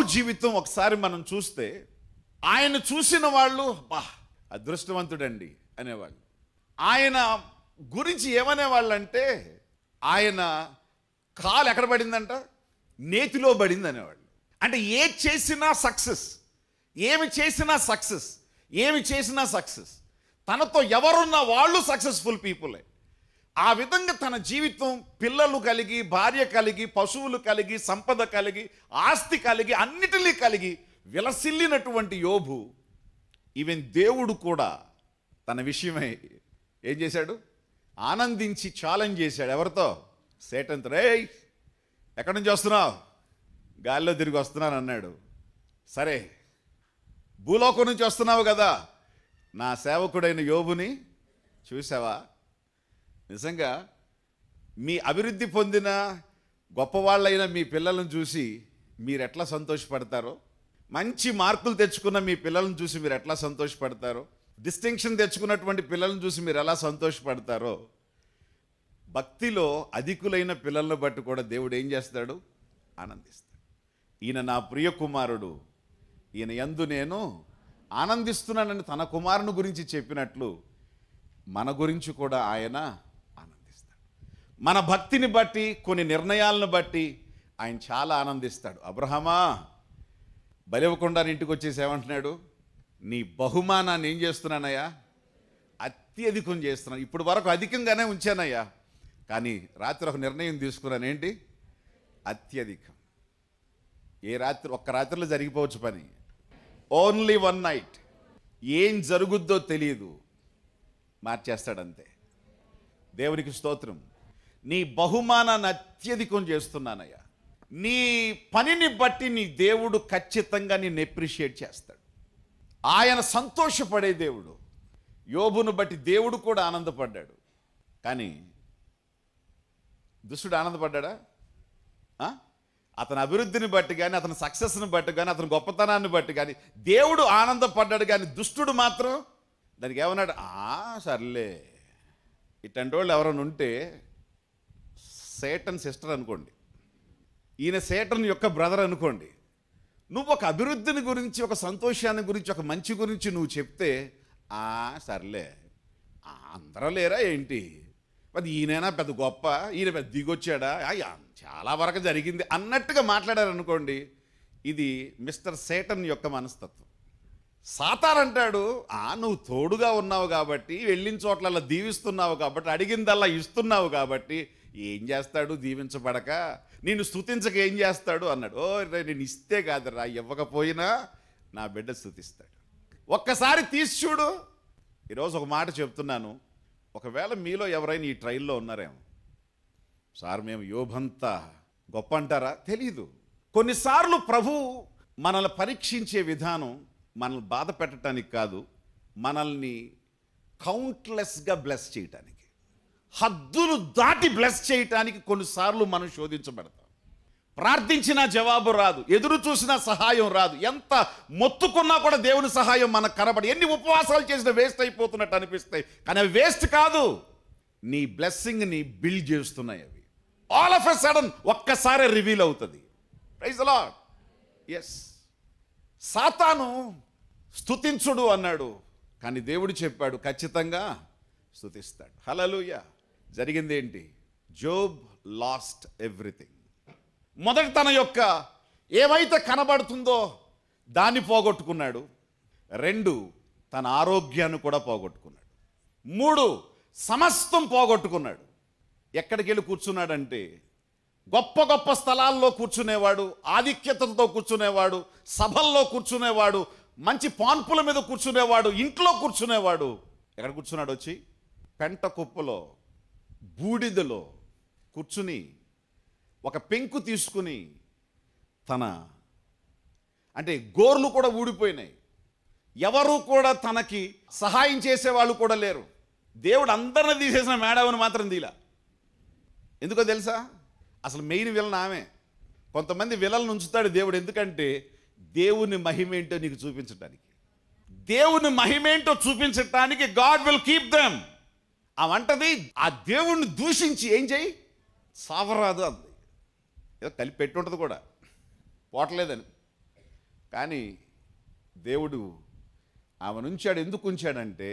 జీవితం ఒకసారి మనం చూస్తే ఆయన చూసిన వాళ్ళు బా అదృష్టవంతుడండి అనేవాళ్ళు ఆయన గురించి ఏమనేవాళ్ళంటే ఆయన కాలు ఎక్కడ పడిందంట నేతిలో పడింది అనేవాళ్ళు అంటే ఏ చేసినా సక్సెస్ ఏమి చేసినా సక్సెస్ ఏమి చేసినా సక్సెస్ తనతో ఎవరున్న వాళ్ళు సక్సెస్ఫుల్ పీపులే ఆ విధంగా తన జీవితం పిల్లలు కలిగి భార్య కలిగి పశువులు కలిగి సంపద కలిగి ఆస్తి కలిగి అన్నిటినీ కలిగి విలసిల్లినటువంటి యోబు ఈవెన్ దేవుడు కూడా తన విషయమై ఏం చేశాడు ఆనందించి ఛాలెంజ్ చేశాడు ఎవరితో సేటంతో రే ఎక్కడి నుంచి వస్తున్నావు గాలిలో తిరిగి వస్తున్నాను అన్నాడు సరే భూలోకం నుంచి వస్తున్నావు కదా నా సేవకుడైన యోబుని చూసావా నిజంగా మీ అభివృద్ధి పొందిన గొప్పవాళ్ళైన మీ పిల్లలను చూసి మీరు ఎట్లా సంతోషపడతారో మంచి మార్కులు తెచ్చుకున్న మీ పిల్లలను చూసి మీరు ఎట్లా సంతోషపడతారో డిస్టింక్షన్ తెచ్చుకున్నటువంటి పిల్లలను చూసి మీరు ఎలా సంతోషపడతారో భక్తిలో అధికులైన పిల్లలను బట్టి కూడా దేవుడు ఏం చేస్తాడు ఆనందిస్తాడు ఈయన నా ప్రియ కుమారుడు ఈయన యందు నేను ఆనందిస్తున్నానని తన కుమారుని గురించి చెప్పినట్లు మన గురించి కూడా ఆయన ఆనందిస్తాడు మన భక్తిని బట్టి కొన్ని నిర్ణయాలను బట్టి ఆయన చాలా ఆనందిస్తాడు అబ్రహమా బలివ్వకుండా ఇంటికి వచ్చేసి ఏమంటున్నాడు నీ బహుమానాన్ని ఏం చేస్తున్నానయ్యా అత్యధికం చేస్తున్నాను ఇప్పుడు వరకు అధికంగానే ఉంచానయ్యా కానీ రాత్రి ఒక నిర్ణయం తీసుకున్నాను ఏంటి అత్యధికం ఏ రాత్రి ఒక్క రాత్రిలో జరిగిపోవచ్చు పని ఓన్లీ వన్ నైట్ ఏం జరుగుద్దో తెలియదు మార్చేస్తాడంతే దేవునికి స్తోత్రం నీ బహుమానాన్ని అత్యధికం చేస్తున్నానయ్యా నీ పనిని బట్టి నీ దేవుడు ఖచ్చితంగా నిన్ను ఎప్రిషియేట్ చేస్తాడు ఆయన సంతోషపడే దేవుడు యోబును బట్టి దేవుడు కూడా ఆనందపడ్డాడు కానీ దుష్టుడు ఆనందపడ్డాడా ఆ? అతని అభివృద్ధిని బట్టి కానీ అతని సక్సెస్ని బట్టి కానీ అతని గొప్పతనాన్ని బట్టి కానీ దేవుడు ఆనందపడ్డాడు కానీ దుష్టుడు మాత్రం దానికి ఏమన్నాడు ఆ సర్లే ఇట్లాంటి వాళ్ళు ఎవరైనా ఉంటే సేటన్ సిస్టర్ అనుకోండి ఈయన సేటన్ యొక్క బ్రదర్ అనుకోండి నువ్వు ఒక అభివృద్ధిని గురించి ఒక సంతోషాన్ని గురించి ఒక మంచి గురించి నువ్వు చెప్తే ఆ సర్లే ఆ, అందరూ లేరా ఏంటి అది ఈయనైనా పెద్ద గొప్ప ఈయన పెద్ద దిగొచ్చాడా అయ్యా చాలా వరకు జరిగింది అన్నట్టుగా మాట్లాడారు అనుకోండి ఇది మిస్టర్ సేటన్ యొక్క మనస్తత్వం సాతాన్ అంటాడు ఆ నువ్వు తోడుగా ఉన్నావు కాబట్టి వెళ్ళిన చోట్ల దీవిస్తున్నావు కాబట్టి అడిగిందల్లా ఇస్తున్నావు కాబట్టి ఏం చేస్తాడు దీవించబడక నేను స్తుతించక ఏం చేస్తాడు అన్నాడు ఓ రే, నేను ఇస్తే కాదురా ఇవ్వకపోయినా నా బిడ్డ స్తుతిస్తాడు ఒక్కసారి తీసి చూడు ఈరోజు ఒక మాట చెప్తున్నాను ఒకవేళ మీలో ఎవరైనా ఈ ట్రైల్లో ఉన్నారేమో సార్ మేము యోభంతా గొప్ప అంటారా తెలీదు కొన్నిసార్లు ప్రభు మనల్ని పరీక్షించే విధానం మనల్ని బాధ పెట్టడానికి కాదు మనల్ని కౌంట్లెస్గా బ్లెస్ చేయటానికి హద్దులు దాటి బ్లెస్ చేయటానికి కొన్నిసార్లు మనం శోధించబడతాం ప్రార్థించిన జవాబు రాదు ఎదురు చూసినా సహాయం రాదు ఎంత మొత్తుకున్నా కూడా దేవుని సహాయం మనకు కనబడి ఎన్ని ఉపవాసాలు చేసినా వేస్ట్ అయిపోతున్నట్టు అనిపిస్తాయి కానీ అవి వేస్ట్ కాదు నీ బ్లెస్సింగ్ని బిల్డ్ చేస్తున్నాయి అవి ఆల్ ఆఫ్ ఎ సడన్ ఒక్కసారి రివీల్ అవుతుంది ప్రైజ్ లాడ్ ఎస్ సాతాను స్తుతించుడు అన్నాడు కానీ దేవుడు చెప్పాడు ఖచ్చితంగా స్తుతిస్తాడు హలలుయ జరిగింది ఏంటి జోబ్ లాస్ట్ ఎవ్రీథింగ్ మొదటి తన యొక్క ఏమైతే కనబడుతుందో దాన్ని పోగొట్టుకున్నాడు రెండు తన ఆరోగ్యాన్ని కూడా పోగొట్టుకున్నాడు మూడు సమస్తం పోగొట్టుకున్నాడు ఎక్కడికి వెళ్ళి కూర్చున్నాడంటే గొప్ప గొప్ప స్థలాల్లో కూర్చునేవాడు ఆధిక్యతతో కూర్చునేవాడు సభల్లో కూర్చునేవాడు మంచి పాన్పుల మీద కూర్చునేవాడు ఇంట్లో కూర్చునేవాడు ఎక్కడ కూర్చున్నాడు వచ్చి పెంట కుప్పలో బూడిదలో కూర్చుని ఒక పెంకు తీసుకుని తన అంటే గోర్లు కూడా ఊడిపోయినాయి ఎవరు కూడా తనకి సహాయం చేసేవాళ్ళు కూడా లేరు దేవుడు అందరిని తీసేసిన మేడవని మాత్రం తీలా ఎందుకో తెలుసా అసలు మెయిన్ విలన్ ఆమె కొంతమంది విలలను ఉంచుతాడు దేవుడు ఎందుకంటే దేవుని మహిమేంటో నీకు చూపించడానికి దేవుని మహిమేంటో చూపించటానికి గాడ్ విల్ కీప్ దెమ్ ఆ వంటది ఆ దేవుణ్ణి దూషించి ఏం చేయి సావరాదు అంది ఏదో కలిపి పెట్టి ఉంటుంది కూడా పోవట్లేదని కానీ దేవుడు ఆమెను ఉంచాడు ఎందుకు ఉంచాడంటే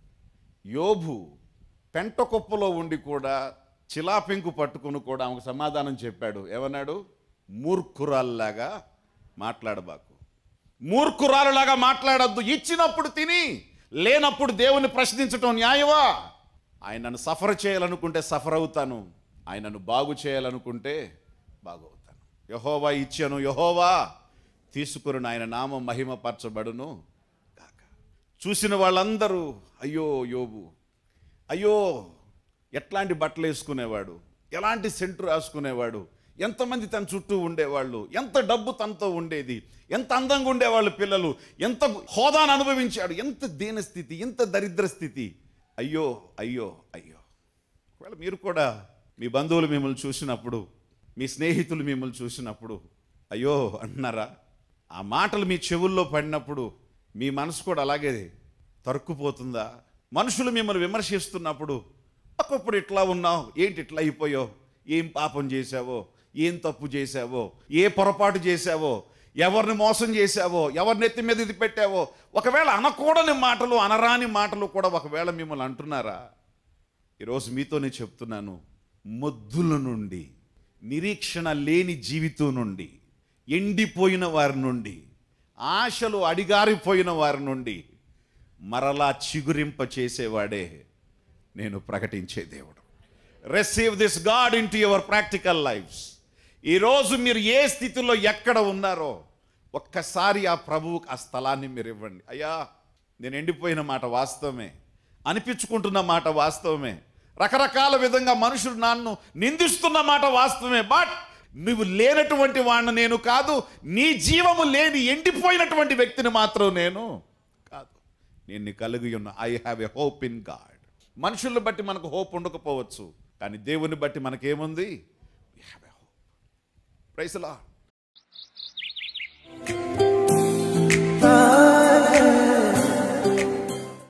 యోబు పెంట కుప్పలో ఉండి కూడా చిలాపెంకు పట్టుకుని కూడా ఆమెకు సమాధానం చెప్పాడు ఏమన్నాడు మూర్ఖురాల్లాగా మాట్లాడబాకు మూర్ఖురాలులాగా మాట్లాడద్దు ఇచ్చినప్పుడు తిని లేనప్పుడు దేవుని ప్రశ్నించటం న్యాయమా ఆయనను సఫర్ చేయాలనుకుంటే సఫర్ అవుతాను ఆయనను బాగు చేయాలనుకుంటే బాగవుతాను యహోవా ఇచ్చాను యహోవా తీసుకుని ఆయన నామం మహిమపరచబడును కాక చూసిన వాళ్ళందరూ అయ్యో యోబు అయ్యో ఎట్లాంటి బట్టలు వేసుకునేవాడు ఎలాంటి సెంటు రాసుకునేవాడు ఎంతమంది తన చుట్టూ ఉండేవాళ్ళు ఎంత డబ్బు తనతో ఉండేది ఎంత అందంగా ఉండేవాళ్ళు పిల్లలు ఎంత హోదాను అనుభవించాడు ఎంత దీన స్థితి ఎంత దరిద్ర స్థితి అయ్యో అయ్యో అయ్యో ఒకవేళ మీరు కూడా మీ బంధువులు మిమ్మల్ని చూసినప్పుడు మీ స్నేహితులు మిమ్మల్ని చూసినప్పుడు అయ్యో అంటున్నారా ఆ మాటలు మీ చెవుల్లో పడినప్పుడు మీ మనసు కూడా అలాగే తరుక్కుపోతుందా మనుషులు మిమ్మల్ని విమర్శిస్తున్నప్పుడు ఒకప్పుడు ఇట్లా ఉన్నావు ఏంటి ఇట్లా అయిపోయావు ఏం పాపం చేశావో ఏం తప్పు చేశావో ఏ పొరపాటు చేశావో ఎవరిని మోసం చేశావో ఎవరిని ఎత్తి మీద ఇది పెట్టావో ఒకవేళ అనకూడని మాటలు అనరాని మాటలు కూడా ఒకవేళ మిమ్మల్ని అంటున్నారా ఈరోజు మీతోనే చెప్తున్నాను మొద్దుల నుండి నిరీక్షణ లేని జీవితం నుండి ఎండిపోయిన వారి నుండి ఆశలు అడిగారిపోయిన వారి నుండి మరలా చిగురింప చేసేవాడే నేను ప్రకటించే దేవుడు receive this God into your practical lifes ఈరోజు మీరు ఏ స్థితిలో ఎక్కడ ఉన్నారో ఒక్కసారి ఆ ప్రభువుకి ఆ స్థలాన్ని మీరు ఇవ్వండి అయ్యా నేను ఎండిపోయిన మాట వాస్తవమే అనిపించుకుంటున్న మాట వాస్తవమే రకరకాల విధంగా మనుషులు నన్ను నిందిస్తున్న మాట వాస్తవమే బట్ నువ్వు లేనటువంటి వాడిని నేను కాదు నీ జీవము లేని ఎండిపోయినటువంటి వ్యక్తిని మాత్రం నేను కాదు నేను నీ కలిగి ఉన్న I have a hope in God మనుషుల్ని బట్టి మనకు హోప్ ఉండకపోవచ్చు కానీ దేవుని బట్టి మనకేముంది హోప్ ప్రైస్లా